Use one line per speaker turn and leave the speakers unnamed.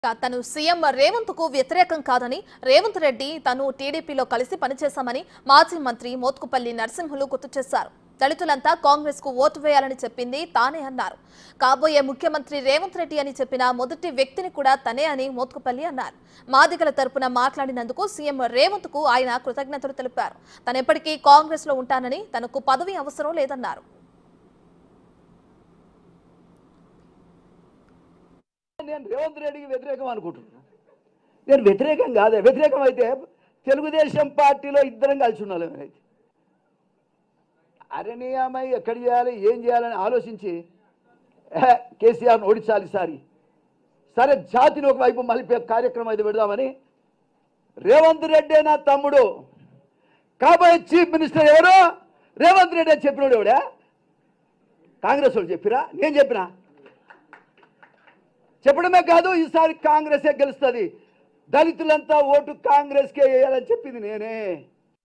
తను సీఎం రేవంత్ కు వ్యతిరేకం కాదని రేవంత్ రెడ్డి తను టీడీపీలో కలిసి పనిచేశామని మాజీ మంత్రి మోత్కుపల్లి నరసింహులు గుర్తు చేశారు దళితులంతా కాంగ్రెస్ కు ఓటు వేయాలని చెప్పింది తానే అన్నారు కాబోయే ముఖ్యమంత్రి రేవంత్ రెడ్డి అని చెప్పిన మొదటి వ్యక్తిని కూడా తనే అని మోత్కుపల్లి అన్నారు మాదిగల తరపున మాట్లాడినందుకు సీఎం రేవంత్ కు ఆయన కృతజ్ఞతలు తెలిపారు తనెప్పటికీ కాంగ్రెస్ లో ఉంటానని తనకు పదవి అవసరం లేదన్నారు
నేను రేవంత్ రెడ్డికి వ్యతిరేకం అనుకుంటున్నాను నేను వ్యతిరేకం కాదే వ్యతిరేకం అయితే తెలుగుదేశం పార్టీలో ఇద్దరం కలిసి ఉండాలి అయితే అరణీయమై ఎక్కడ చేయాలి ఏం చేయాలని ఆలోచించి "ఏ, కేసీఆర్ని ఓడించాలి ఈసారి సరే జాతిని ఒకవైపు మలిపే కార్యక్రమం అయితే పెడదామని రేవంత్ రెడ్డి నా తమ్ముడు కాబోయే చీఫ్ మినిస్టర్ ఎవరు రేవంత్ రెడ్డి అని చెప్పినోడు ఎవడా కాంగ్రెస్ వాళ్ళు చెప్పిరా నేను చెప్పినా చెప్పడమే కాదు ఈసారి కాంగ్రెసే గెలుస్తుంది దళితులంతా ఓటు కాంగ్రెస్కే వేయాలని చెప్పింది నేనే